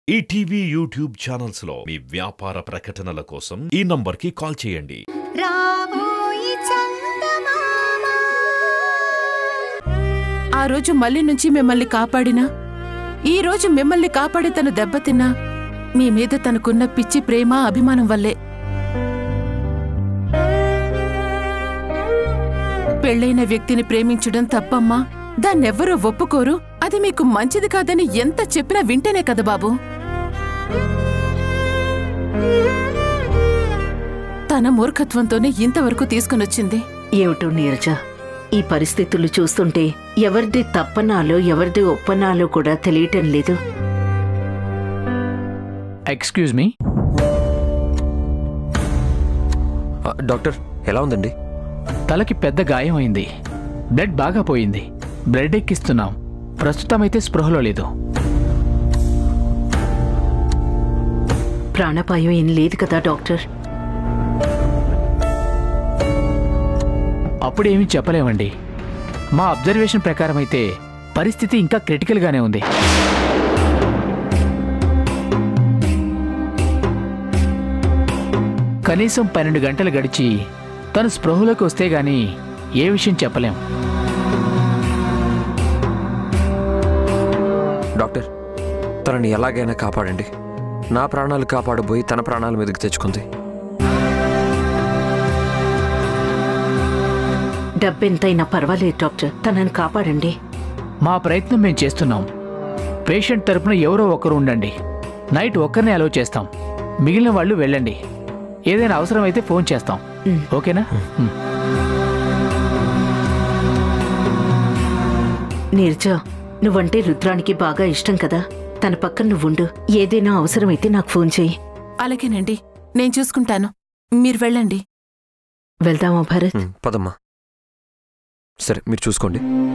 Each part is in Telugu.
ఈటీవీ యూట్యూబ్ ఛానల్స్ లో మీ వ్యాపార ప్రకటనల కోసం ఈ నంబర్కి కాల్ చేయండి రాబోయి చందమామ ఆ రోజు మళ్ళీ నుంచి మిమ్మల్ని కాపాడినా ఈ రోజు మిమ్మల్ని కాపాడి తను దెబ్బతిన్నా మీ మీద తనకున్న పిచ్చి ప్రేమ అభిమానం వల్లే పెళ్ళైన వ్యక్తిని ప్రేమించడం తప్పమ్మా దాన్నెవ్వరూ ఒప్పుకోరు అది మీకు మంచిది కాదని ఎంత చెప్పినా వింటేనే కదా బాబు తన మూర్ఖత్వంతోనే ఇంతవరకు తీసుకునొచ్చింది ఏమిటో నీరజ ఈ పరిస్థితులు చూస్తుంటే ఎవరిది తప్పనాలో ఎవరిది ఒప్పనాలో కూడా తెలియటం లేదు ఎక్స్క్యూజ్ మీ ఆ, డాక్టర్ ఎలా ఉందండి తలకి పెద్ద గాయం అయింది బ్లడ్ బాగా పోయింది బ్లడ్ ఎక్కిస్తున్నాం ప్రస్తుతం అయితే స్పృహలో లేదు ప్రాణాపాయం ఏం లేదు కదా డాక్టర్ అప్పుడేమీ చెప్పలేమండి మా అబ్జర్వేషన్ ప్రకారం అయితే పరిస్థితి ఇంకా క్రిటికల్గానే ఉంది కనీసం పన్నెండు గంటలు గడిచి తను స్పృహలోకి వస్తే గాని ఏ విషయం చెప్పలేం డాక్టర్ తనని ఎలాగైనా కాపాడండి నా ప్రాణాలు కాపాడబోయి తన ప్రాణాల మీదకి తెచ్చుకుంది డబ్బెంతైనా పర్వాలేదు డాక్టర్ తనని కాపాడండి మా ప్రయత్నం మేము చేస్తున్నాం పేషెంట్ తరపున ఎవరో ఒకరు ఉండండి నైట్ ఒక్కరినే అలౌ చేస్తాం మిగిలిన వాళ్ళు వెళ్ళండి ఏదైనా అవసరమైతే ఫోన్ చేస్తాం మ్. ఓకేనా మ్. నీరజ నువ్వంటే రుద్రానికి బాగా ఇష్టం కదా తన పక్కన నువ్వుండు ఏదైనా అవసరమైతే నాకు ఫోన్ చేయి అలాగేనండి నేను చూసుకుంటాను మీరు వెళ్ళండి వెళ్దామా భరత్ ఉమ్, పదమ్మా సరే మీరు చూసుకోండి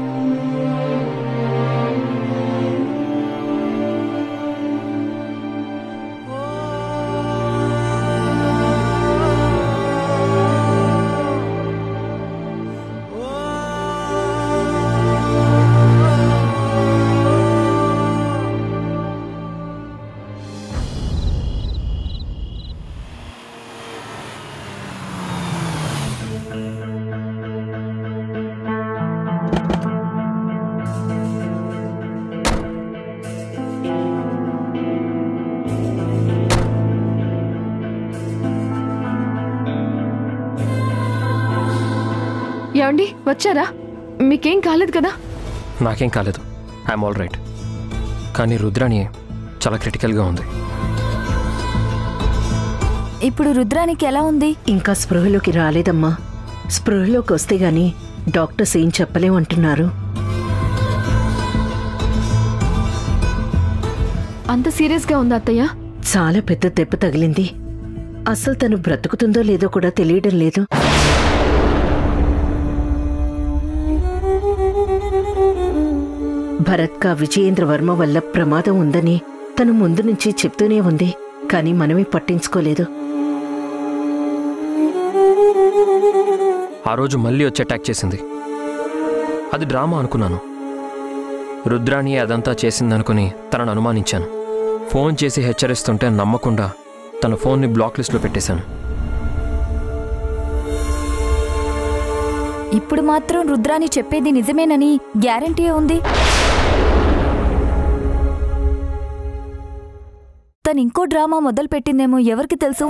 ఏమండి వచ్చారా మీకేం కాలేదు కదా నాకేం కాలేదు ఐఎమ్ ఆల్ రైట్ కానీ రుద్రాణి చాలా క్రిటికల్గా ఉంది ఇప్పుడు రుద్రానికి ఎలా ఉంది ఇంకా స్పృహలోకి రాలేదమ్మా స్పృహలోకి వస్తే గాని డాక్టర్స్ ఏం చెప్పలేమంటున్నారు అంత సీరియస్గా ఉందా అత్తయ్య చాలా పెద్ద దెబ్బ తగిలింది అసలు తను బ్రతుకుతుందో లేదో కూడా తెలియడం లేదు భరత్కా విజయేంద్ర వర్మ వల్ల ప్రమాదం ఉందని తను ముందు నుంచి చెప్తూనే ఉంది కానీ మనమే పట్టించుకోలేదు ఆ రోజు మళ్ళీ వచ్చి అటాక్ చేసింది అది డ్రామా అనుకున్నాను రుద్రాణి అదంతా చేసిందనుకుని తనను అనుమానించాను ఫోన్ చేసి హెచ్చరిస్తుంటే నమ్మకుండా తన ఫోన్ని బ్లాక్ లిస్ట్లో పెట్టేశాను ఇప్పుడు మాత్రం రుద్రాని చెప్పేది నిజమేనని గ్యారంటీ ఉంది తను ఇంకో డ్రామా మొదలు పెట్టిందేమో ఎవరికి తెలుసు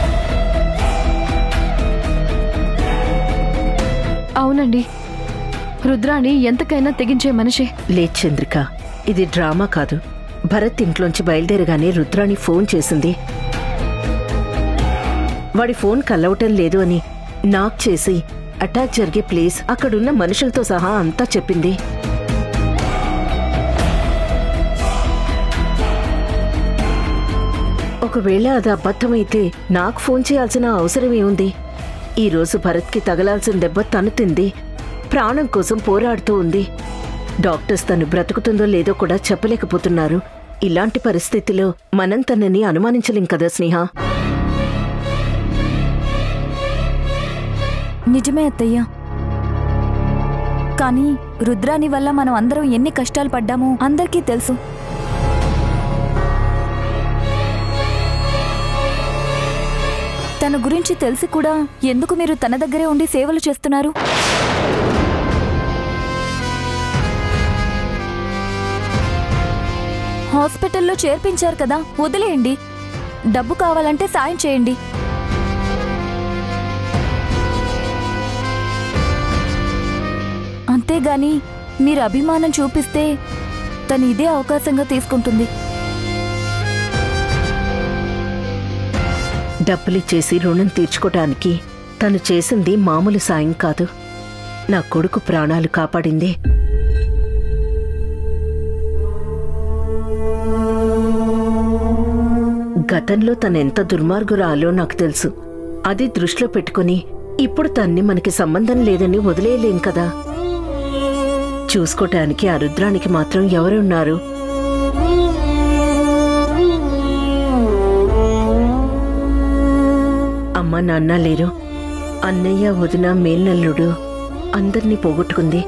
అవునండి రుద్రాణి ఎంతకైనా తెగించే మనిషే లేదు చంద్రిక ఇది డ్రామా కాదు భరత్ ఇంట్లోంచి బయలుదేరగానే రుద్రాణి ఫోన్ చేసింది వాడి ఫోన్ కలవటం లేదు అని నాక్ చేసి అటాక్ జరిగే ప్లేస్ అక్కడున్న మనుషులతో సహా అంతా చెప్పింది ఒకవేళ అది అబద్ధమైతే నాకు ఫోన్ చేయాల్సిన అవసరం ఏముంది ఈ రోజు భరత్కి తగలాల్సిన దెబ్బ తను తింది ప్రాణం కోసం పోరాడుతూ ఉంది డాక్టర్స్ తను బ్రతుకుతుందో లేదో కూడా చెప్పలేకపోతున్నారు ఇలాంటి పరిస్థితిలో మనం తనని అనుమానించలేం కదా స్నేహ నిజమే అత్తయ్య కానీ రుద్రాని వల్ల మనం అందరం ఎన్ని కష్టాలు పడ్డామో అందరికీ తెలుసు తన గురించి తెలిసి కూడా ఎందుకు మీరు తన దగ్గరే ఉండి సేవలు చేస్తున్నారు హాస్పిటల్లో చేర్పించారు కదా వదిలేయండి డబ్బు కావాలంటే సాయం చేయండి అంతేగాని మీరు అభిమానం చూపిస్తే తను ఇదే అవకాశంగా తీసుకుంటుంది డబ్బులిచ్చేసి రుణం తీర్చుకోటానికి తను చేసింది మామూలు సాయం కాదు నా కొడుకు ప్రాణాలు కాపాడిందే గతంలో తనెంత దుర్మార్గురాలో నాకు తెలుసు అది దృష్టిలో పెట్టుకుని ఇప్పుడు తన్ని మనకి సంబంధం లేదని వదిలేయలేం కదా చూసుకోటానికి ఆ రుద్రానికి మాత్రం ఎవరున్నారు అమ్మ నాన్న లేరు అన్నయ్య వదిన మేనల్లుడు అందర్నీ పోగొట్టుకుంది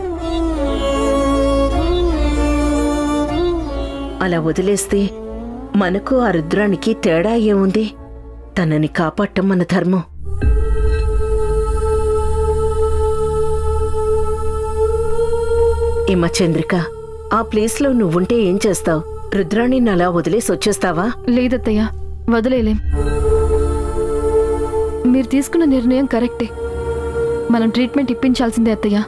అలా వదిలేస్తే మనకు ఆ రుద్రానికి తేడా ఏముంది తనని కాపాడటం మన ధర్మం ఏమ చంద్రిక ఆ ప్లేస్లో నువ్వుంటే ఏం చేస్తావు రుద్రాణిని అలా వదిలేసి వచ్చేస్తావా లేదత్తయ్య వదిలేలేం మీరు తీసుకున్న నిర్ణయం కరెక్టే మనం ట్రీట్మెంట్ ఇప్పించాల్సిందే అత్తయ్య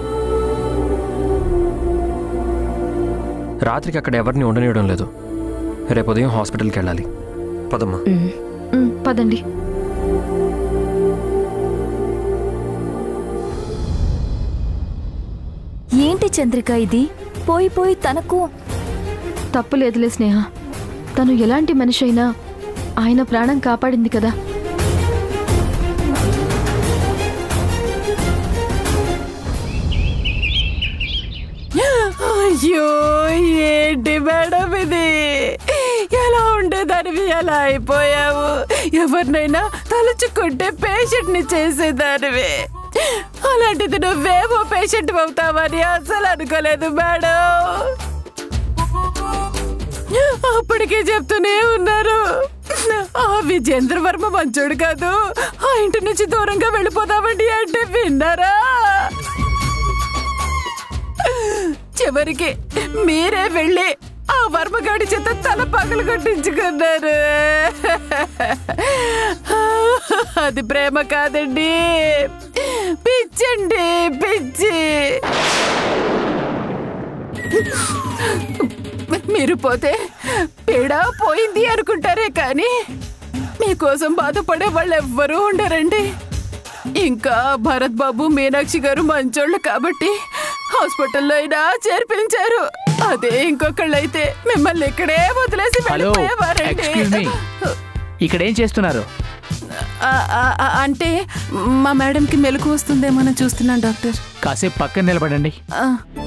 రాత్రికి అక్కడ ఎవరిని ఉండనివ్వడం లేదు రేపు ఉదయం హాస్పిటల్కి వెళ్ళాలి పదమ్మా ఉమ్. ఉమ్, పదండి ఏంటి చంద్రిక ఇది పోయి పోయి తనకు తప్పు లేదులే స్నేహ తను ఎలాంటి మనిషి అయినా ఆయన ప్రాణం కాపాడింది కదా అయ్యో ఏంటి మేడం ఇది ఎలా ఉండేదానివి ఎలా అయిపోయావు ఎవరినైనా తలుచుకుంటే పేషెంట్ ని చేసేదానివి అలాంటిది నువ్వేమో పేషెంట్ అవుతావని అసలు అనుకోలేదు మేడం అప్పటికే చెప్తూనే ఉన్నారు ఆ విజేంద్ర వర్మ మంచోడు కాదు ఆ ఇంటి నుంచి దూరంగా వెళ్ళిపోదామండి అంటే విన్నారా చివరికి మీరే వెళ్ళి ఆ వర్మగాడి చేత తల పగలు కొట్టించుకున్నారు అది ప్రేమ కాదండి పిచ్చండి పిచ్చి మీరు పోతే పీడ పోయింది అనుకుంటారే కానీ మీకోసం బాధపడే వాళ్ళు ఎవ్వరూ ఉండరండి ఇంకా భరత్ బాబు మీనాక్షి గారు మంచోళ్ళు కాబట్టి హాస్పిటల్లో అయినా చేర్పించారు అదే ఇంకొకళ్ళైతే మిమ్మల్ని ఇక్కడే వదిలేసి హలో ఎక్స్క్యూజ్ మీ వెళ్ళిపోయేవారండి ఇక్కడ ఏం చేస్తున్నారు ఆ, ఆ, ఆ, అంటే మా మేడంకి మెలకు వస్తుందేమో చూస్తున్నాను డాక్టర్ కాసేపు పక్కన నిలబడండి ఆ,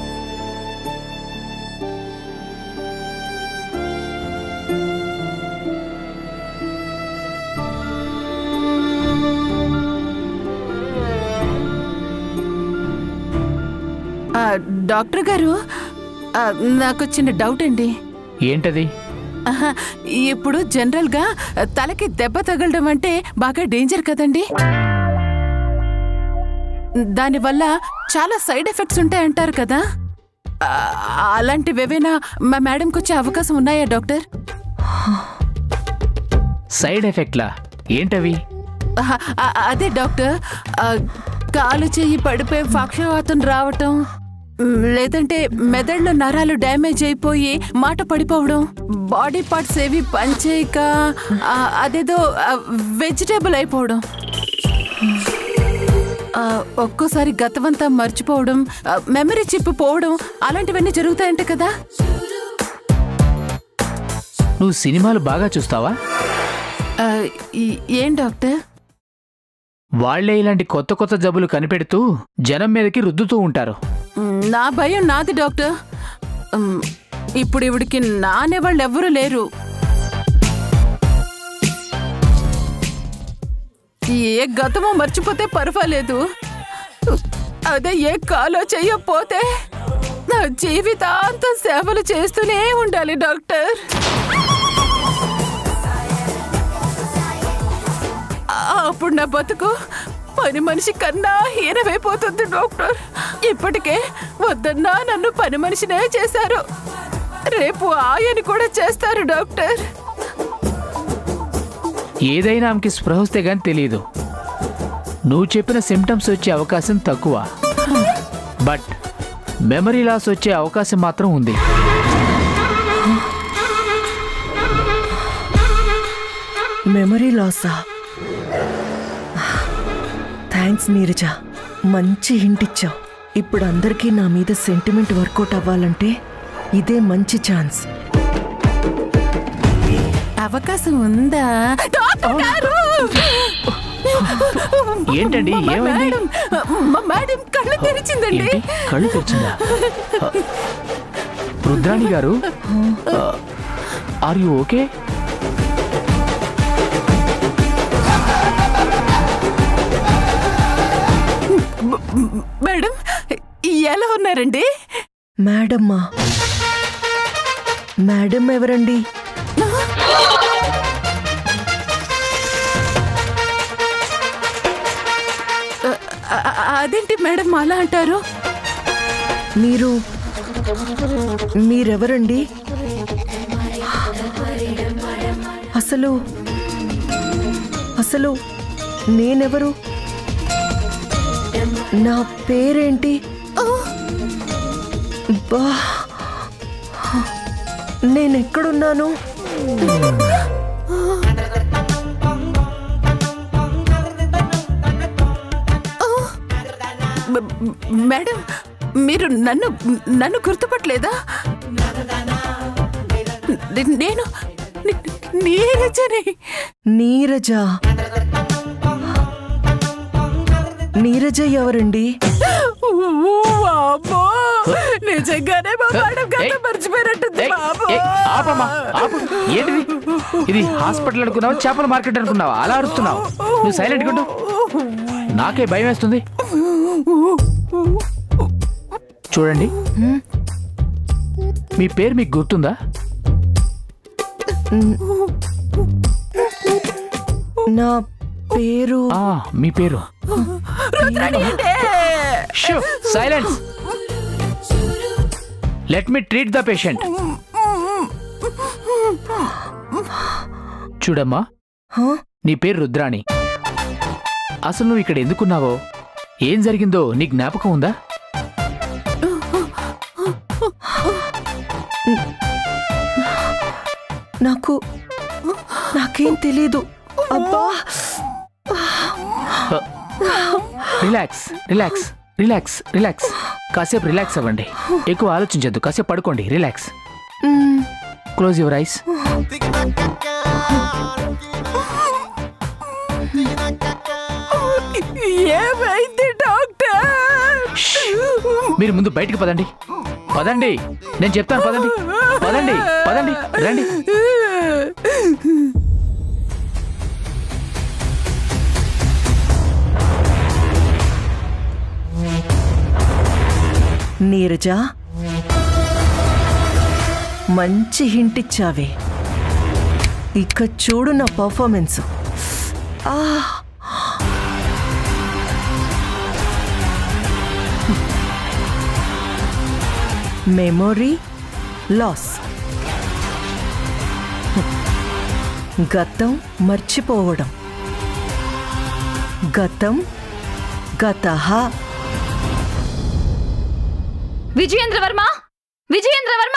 ఆ, డాక్టర్ గారు ఆ, నాకు చిన్న డౌట్ అండి ఏంటది ఆహా, ఇప్పుడు జనరల్ గా తలకి దెబ్బ తగలడం అంటే బాగా డేంజర్ కదండి దానివల్ల చాలా సైడ్ ఎఫెక్ట్స్ ఉంటాయంటారు కదా ఆ, అలాంటివి ఏవైనా మా మేడంకి వచ్చే అవకాశం ఉన్నాయా డాక్టర్ సైడ్ ఎఫెక్ట్లా ఏంటవి ఆహా, ఆ- అదే డాక్టర్ ఆ, కాలు చెయ్యి పడిపోయి పక్షవాతం రావటం మ్, లేదంటే మెదడులో నరాలు డ్యామేజ్ అయిపోయి మాట పడిపోవడం బాడీ పార్ట్స్ ఏవి పనిచేయక ఆ, అదేదో వెజిటేబుల్ అయిపోవడం ఆ, ఒక్కోసారి గతమంతా మర్చిపోవడం ఆ, మెమరీ చిప్ పోవడం అలాంటివన్నీ జరుగుతాయంట కదా నువ్వు సినిమాలు బాగా చూస్తావా ఆ, ఈ- ఏం డాక్టర్ వాళ్లే ఇలాంటి కొత్త కొత్త జబ్బులు కనిపెడుతూ జనం మీదకి రుద్దుతూ ఉంటారు మ్, నా భయం నాది డాక్టర్ మ్, ఇప్పుడు ఇవిడికి నానే వాళ్ళు ఎవ్వరూ లేరు ఏ గతమో మర్చిపోతే పర్వాలేదు అదే ఏ కాలో చెయ్యకపోతే నా జీవితాంతం సేవలు చేస్తూనే ఉండాలి డాక్టర్ నా బతుకు పని మనిషి కన్నా హీనమైపోతుంది డాక్టర్ ఇప్పటికే వద్దన్నా నన్ను పని మనిషినే చేశారు రేపు ఆయని కూడా చేస్తారు డాక్టర్ ఏదైనా ఆమెకి స్పృహ వస్తే గానీ తెలియదు నువ్వు చెప్పిన సిమ్టమ్స్ వచ్చే అవకాశం తక్కువ బట్ మెమరీ లాస్ వచ్చే అవకాశం మాత్రం ఉంది మెమరీ లాసా థ్యాంక్స్ నీరజ మంచి హింట్ ఇచ్చావు ఇప్పుడు అందరికీ నా మీద సెంటిమెంట్ వర్కౌట్ అవ్వాలంటే ఇదే మంచి ఛాన్స్ అవకాశం ఉందా డాక్టర్ గారు! ఏంటండి? మా ఏమైంది? మేడం, మా మేడం కళ్ళు తెరిచిందండి ఏంటి కళ్ళు తెరిచిందా రుద్రాణి గారు ఆర్ యు ఓకే మేడం ఎలా ఉన్నారండి మేడమ్మా మేడం ఎవరండి అ- అ- అదేంటి మేడం అలా అంటారు మీరు మీరెవరండి అసలు అసలు నేనెవరు నా పేరేంటి బా నేనెక్కడున్నాను మ- మ- మేడం మీరు నన్ను నన్ను గుర్తుపట్టలేదా నే- నేను ని- నీరజని నీరజ నీరజ ఎవరండి వామ్మో! నిజంగానే మా మేడం గత ఏయ్, మర్చిపోయినట్టుంది ఏయ్, బాబు ఏయ్, ఆపమ్మా, ఆపు. ఏంటిది ఇది హాస్పిటల్ అనుకున్నావా చేపల మార్కెట్ అనుకున్నావా అలా అరుస్తున్నావు నువ్వు సైలెంట్ ఉండు నాకే భయం వేస్తుంది చూడండి మీ పేరు మీకు గుర్తుందా నా పేరు ఆ మీ పేరు రుద్రాణి అంటే silence let me treat the patient చూడమ్మా హా? నీ పేరు రుద్రాణి అసలు నువ్వు ఇక్కడ ఎందుకున్నావో ఏం జరిగిందో నీ జ్ఞాపకం ఉందా నాకు నాకేం తెలీదు అబ్బా రిలాక్స్ రిలాక్స్ రిలాక్స్ రిలాక్స్ కాసేపు రిలాక్స్ అవ్వండి ఎక్కువ ఆలోచించద్దు కాసేపు పడుకోండి రిలాక్స్ మ్, క్లోజ్ యువర్ ఐస్ ఏమైంది డాక్టర్ మీరు ముందు బయటికి పదండి పదండి నేను చెప్తాను పదండి పదండి పదండి రండి నీరజ మంచి హింట్ ఇచ్చావే ఇక చూడు నా పర్ఫార్మెన్స్ ఆ మెమొరీ లాస్ గతం మర్చిపోవడం గతం గతహ విజయేంద్ర వర్మ విజయేంద్ర వర్మ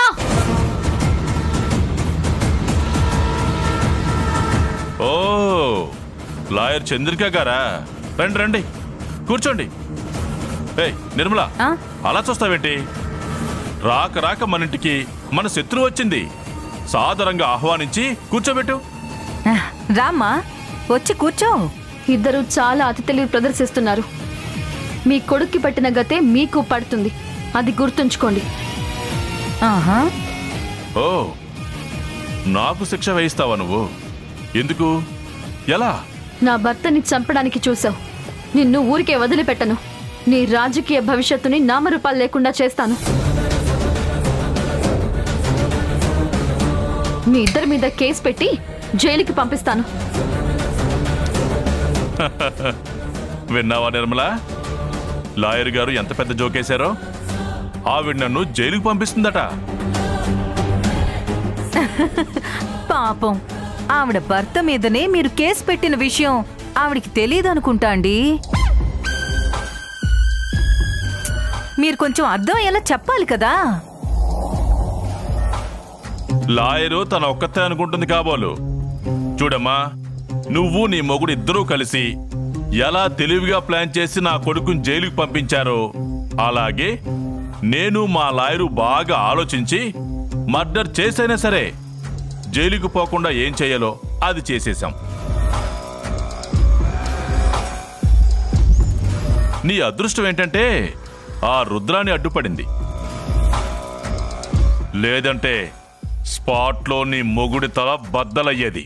ఓ లాయర్ చంద్రిక గారా రండి రండి కూర్చోండి ఏయ్ నిర్మల అలా చూస్తావేంటి రాక రాక మన ఇంటికి మన శత్రువు వచ్చింది సాదరంగా ఆహ్వానించి కూర్చోబెట్టు రామ్మా వచ్చి కూర్చో ఇద్దరు చాలా అతి తెలివి ప్రదర్శిస్తున్నారు మీ కొడుక్కి పట్టిన గతే మీకు పడుతుంది అది గుర్తుంచుకోండి ఆహా ఓ నాకు శిక్ష వేయిస్తావా నువ్వు ఎందుకు ఎలా నా భర్తని చంపడానికి చూసావు నిన్ను ఊరికే వదిలిపెట్టను నీ రాజకీయ భవిష్యత్తుని నామరూపాలు లేకుండా చేస్తాను మీ ఇద్దరి మీద కేసు పెట్టి జైలుకి పంపిస్తాను విన్నావా నిర్మల లాయర్ గారు ఎంత పెద్ద జోకేశారో ఆవిడ నన్ను జైలుకు పంపిస్తుందట పాపం ఆవిడ భర్త మీదనే మీరు కేసు పెట్టిన విషయం ఆవిడికి తెలియదు అనుకుంటా అండి మీరు కొంచెం అర్థం అయ్యేలా చెప్పాలి కదా లాయరు తన ఒక్కతే అనుకుంటుంది కాబోలు చూడమ్మా నువ్వు నీ మొగుడు ఇద్దరూ కలిసి ఎలా తెలివిగా ప్లాన్ చేసి నా కొడుకుని జైలుకి పంపించారో అలాగే నేను మా లాయరు బాగా ఆలోచించి మర్డర్ చేసైనా సరే జైలుకి పోకుండా ఏం చేయాలో అది చేసేశాం నీ అదృష్టం ఏంటంటే ఆ రుద్రాన్ని అడ్డుపడింది లేదంటే స్పాట్లో నీ మొగుడి తల బద్దలయ్యేది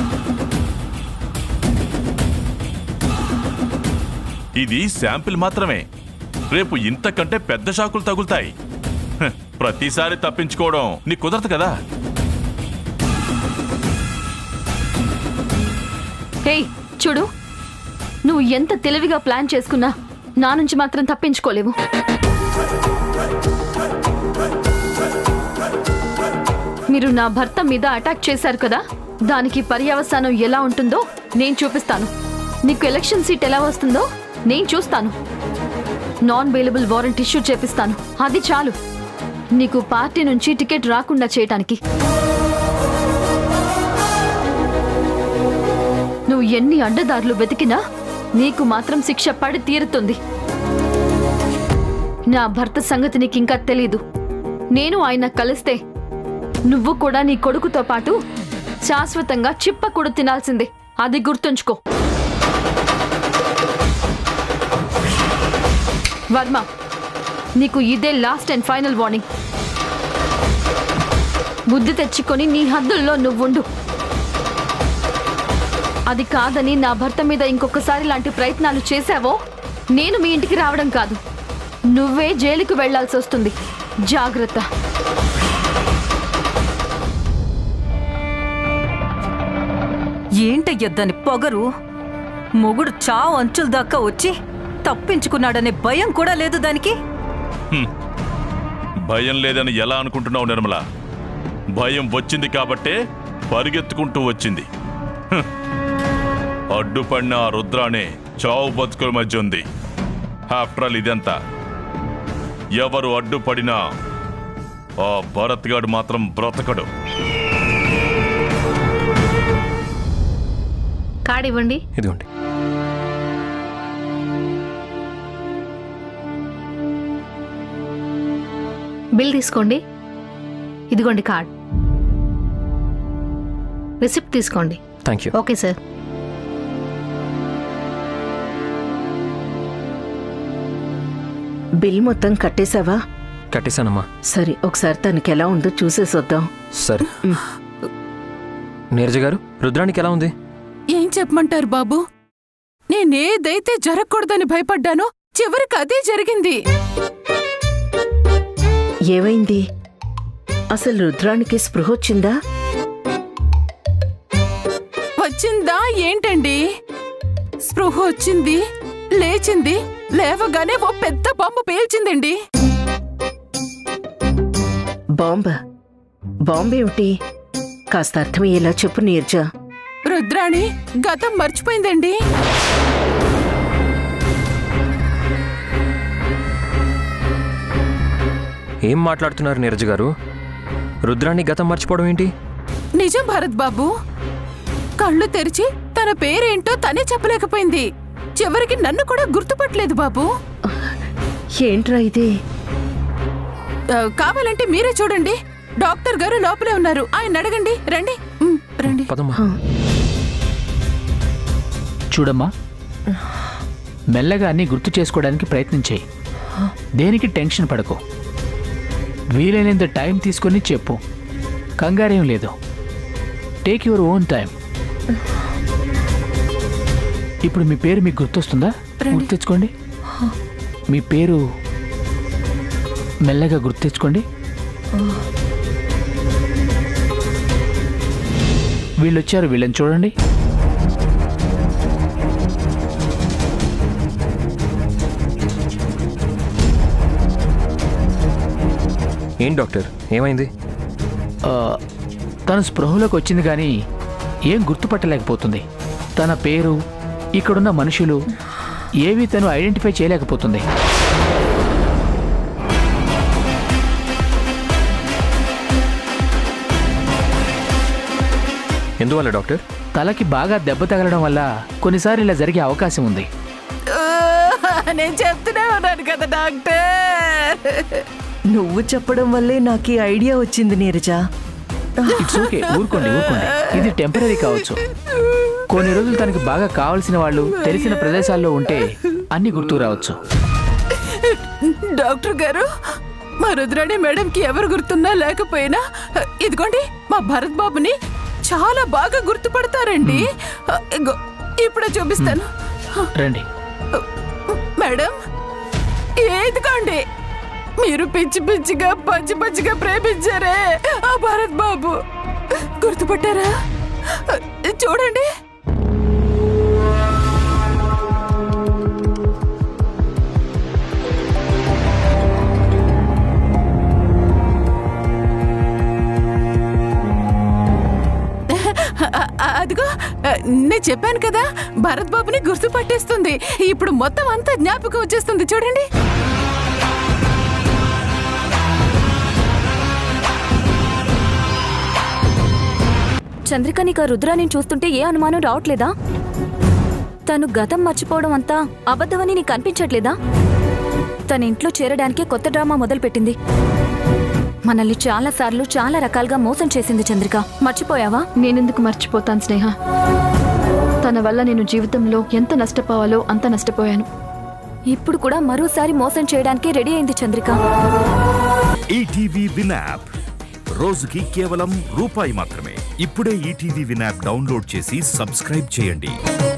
ఇది శాంపిల్ మాత్రమే రేపు ఇంతకంటే పెద్ద షాకులు తగులుతాయి హ, ప్రతిసారి తప్పించుకోవడం నీ కుదరదు కదా హేయ్ చూడు నువ్వు ఎంత తెలివిగా ప్లాన్ చేసుకున్నా నా నుంచి మాత్రం తప్పించుకోలేవు మీరు నా భర్త మీద అటాక్ చేశారు కదా దానికి పర్యవసానం ఎలా ఉంటుందో నేను చూపిస్తాను నీకు ఎలక్షన్ సీట్ ఎలా వస్తుందో నేను చూస్తాను నాన్ బెయిలబుల్ వారెంట్ ఇష్యూ చేపిస్తాను అది చాలు నీకు పార్టీ నుంచి టికెట్ రాకుండా చేయటానికి నువ్వు ఎన్ని అడ్డదారులు వెతికినా నీకు మాత్రం శిక్ష పడి తీరుతుంది నా భర్త సంగతి నీకింకా తెలీదు నేను ఆయన కలిస్తే నువ్వు కూడా నీ కొడుకుతో పాటు శాశ్వతంగా చిప్ప కూడా తినాల్సిందే అది గుర్తుంచుకో వర్మ నీకు ఇదే లాస్ట్ అండ్ ఫైనల్ వార్నింగ్ బుద్ధి తెచ్చుకొని నీ హద్దుల్లో నువ్వుండు అది కాదని నా భర్త మీద ఇంకొకసారి లాంటి ప్రయత్నాలు చేశావో నేను మీ ఇంటికి రావడం కాదు నువ్వే జైలుకు వెళ్లాల్సి వస్తుంది జాగ్రత్త ఏంటయ్య దాని పొగరు మొగుడు చావు అంచుల దాకా వచ్చి తప్పించుకున్నాడనే భయం కూడా లేదు దానికి భయం లేదని ఎలా అనుకుంటున్నావు నిర్మల భయం వచ్చింది కాబట్టే పరిగెత్తుకుంటూ వచ్చింది హ్. అడ్డుపడిన ఆ రుద్రానే చావు బతుకుల మధ్య ఉంది ఆఫ్టర్ ఆల్ ఇదంతా ఎవరు అడ్డుపడినా ఆ భరత్ గాడు మాత్రం బ్రతకడు కార్డ్ ఇవ్వండి ఇదిగోండి బిల్ తీసుకోండి ఇదిగోండి కార్డ్ రిసిప్ట్ తీసుకోండి thank you okay sir bill మొత్తం కట్టేశావా కట్టేశానమ్మా సరే ఒకసారి తనకి ఎలా ఉందో చూసేసొద్దాం సరే నీరజ గారు రుద్రానికి ఎలా ఉంది ఏం చెప్పమంటారు బాబు నేనేదైతే జరగకూడదని భయపడ్డానో చివరికి అదే జరిగింది ఏమైంది అసలు రుద్రానికి స్పృహ వచ్చిందా వచ్చిందా ఏంటండి స్పృహ వచ్చింది లేచింది లేవగానే ఓ పెద్ద బాంబు పేల్చిందండి బాంబా బాంబేమిటి కాస్త అర్థమయ్యేలా చెప్పు నీర్జా రుద్రాణి గతం మర్చిపోయిందండి ఏం మాట్లాడుతున్నారు నీరజ గారు రుద్రాన్ని గతం మర్చిపోవడం ఏంటి నిజం భరత్ బాబు కళ్ళు తెరిచి తన పేరేంటో తనే చెప్పలేకపోయింది చివరికి నన్ను కూడా గుర్తుపట్టలేదు బాబు ఏంట్రా ఇది ఆ, కావాలంటే మీరే చూడండి డాక్టర్ గారు లోపలే ఉన్నారు ఆయన అడగండి రండి ఉమ్, రండి పదమ్మా చూడమ్మా మెల్లగా అన్ని గుర్తు చేసుకోవడానికి ప్రయత్నించేయి దేనికి టెన్షన్ పడకు వీలైనంత టైం తీసుకొని చెప్పు కంగారేం లేదు టేక్ యువర్ ఓన్ టైం ఇప్పుడు మీ పేరు మీకు గుర్తొస్తుందా గుర్తు తెచ్చుకోండి మీ పేరు మెల్లగా గుర్తు తెచ్చుకోండి వీళ్ళు వచ్చారు వీళ్ళని చూడండి ఏం డాక్టర్ ఏమైంది ఆ, తను స్పృహలోకి వచ్చింది కానీ ఏం గుర్తుపట్టలేకపోతుంది తన పేరు ఇక్కడున్న మనుషులు ఏవి తను ఐడెంటిఫై చేయలేకపోతుంది ఎందువల్ల డాక్టర్ తలకి బాగా దెబ్బ తగలడం వల్ల కొన్నిసార్లు ఇలా జరిగే అవకాశం ఉంది ఆ, నేను చెప్తూనే ఉన్నాను కదా డాక్టర్ నువ్వు చెప్పడం వల్లే నాకు ఈ ఐడియా వచ్చింది నీరజ ఇట్స్ ఓకే ఊరుకోండి ఊరుకోండి ఇది టెంపరీ కావచ్చు కొన్ని రోజులు తనకి బాగా కావాల్సిన వాళ్ళు తెలిసిన ప్రదేశాల్లో ఉంటే అన్ని గుర్తుకు రావచ్చు డాక్టర్ గారు మా రుద్రాణి మేడంకి ఎవరు గుర్తున్నా లేకపోయినా ఇదిగోండి మా భరత్ బాబుని చాలా బాగా గుర్తుపడతారండి ఇగో ఇప్పుడే చూపిస్తాను రండి మేడం ఇదిగోండి మీరు పిచ్చి పిచ్చిగా పచ్చి పచ్చిగా ప్రేమించారే ఆ భరత్ బాబు గుర్తుపట్టారా చూడండి అదిగో నేను చెప్పాను కదా భరత్ బాబుని గుర్తుపట్టేస్తుంది ఇప్పుడు మొత్తం అంతా జ్ఞాపకం వచ్చేస్తుంది చూడండి చంద్రిక నీకు ఆ రుద్రాని చూస్తుంటే ఏ అనుమానం రావట్లేదా తను గతం మర్చిపోవడం అంతా అబద్ధమని నీకు అనిపించట్లేదా తన ఇంట్లో చేరడానికే కొత్త డ్రామా మొదలుపెట్టింది మనల్ని చాలా సార్లు చాలా రకాలుగా మోసం చేసింది చంద్రిక మర్చిపోయావా నేనెందుకు మర్చిపోతాను స్నేహ తన వల్ల నేను జీవితంలో ఎంత నష్టపోవాలో అంత నష్టపోయాను ఇప్పుడు కూడా మరోసారి మోసం చేయడానికే రెడీ అయింది చంద్రిక ఈటీవీ విన్ యాప్ రోజుకి కేవలం రూపాయి మాత్రమే ఇప్పుడే ఈటీవీ విన్ యాప్ డౌన్లోడ్ చేసి సబ్స్క్రైబ్ చేయండి